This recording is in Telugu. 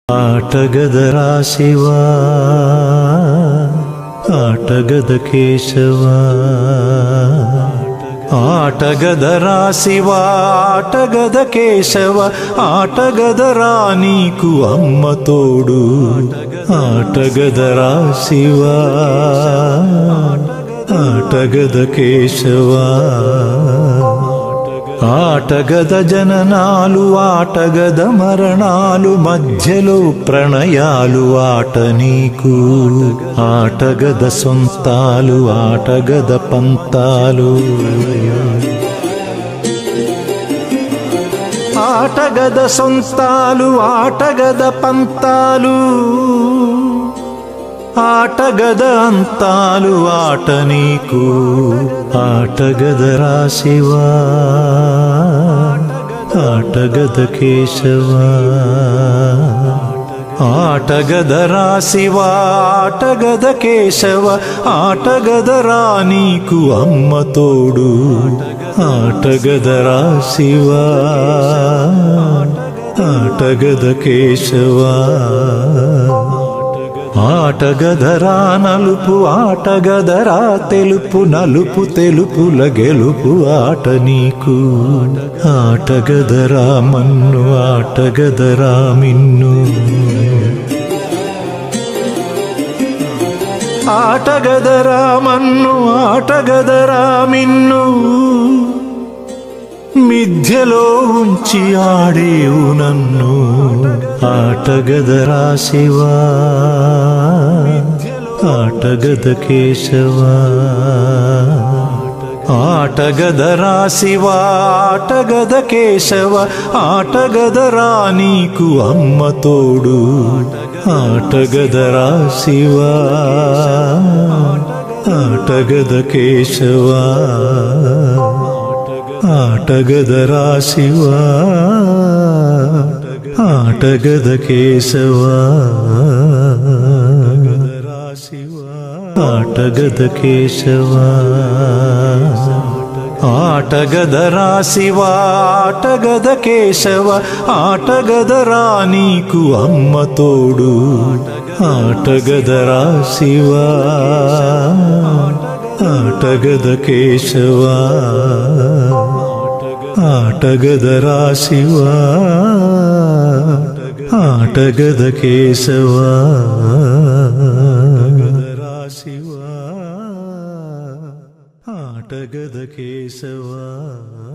ఆటగదరా శివా ఆటగద కేశవా ఆటగదరా శివా ఆటగద కేశవ ఆటగదరా నీకు అమ్మ తోడు ఆటగదరా శివా ఆటగద కేశవా ఆటగద జననాలు ఆటగద మరణాలు మధ్యలో ప్రణయాలు ఆట నీకు ఆటగద సొంతాలు ఆటగద పంతాలు ఆటగద సొంతాలు ఆటగద పంతాలు ఆటగద అంతాలు ఆట నీకు ఆటగద రాశివా ఆటగద కేశవా ఆటగద రాశివా ఆటగద కేశవ ఆటగద రా నీకు అమ్మ తోడు ఆటగద రాశివా ఆటగద కేశవా ఆటగదరా నలుపు ఆటగదరా తెలుపు నలుపు తెలుపుల గెలుపు ఆట నీకు ఆటగదరా మన్ను ఆటగదరా మిన్ను ఆటగదరా మన్ను ఆటగదరా మిన్ను మిథ్యలో ఉంచి ఆడేవు నన్ను ఆటగదరా శివా ఆటగద కేశవా ఆటగదరా శివా ఆటగద కేశవ ఆటగదరా నీకు అమ్మ తోడు ఆటగదరా శివా ఆటగద కేశవా ఆటగదరా శివా ఆటగద కేశవా ఆటగద కేశవా ఆటగదరా శివా ఆటగద కేశవ ఆటగదరా నీకు అమ్మ తోడు ఆటగదరా శివా ఆటగద కేశవా ఆటగదరా శివా ఆటగద కేశవా శివా ఆటగద కేశవా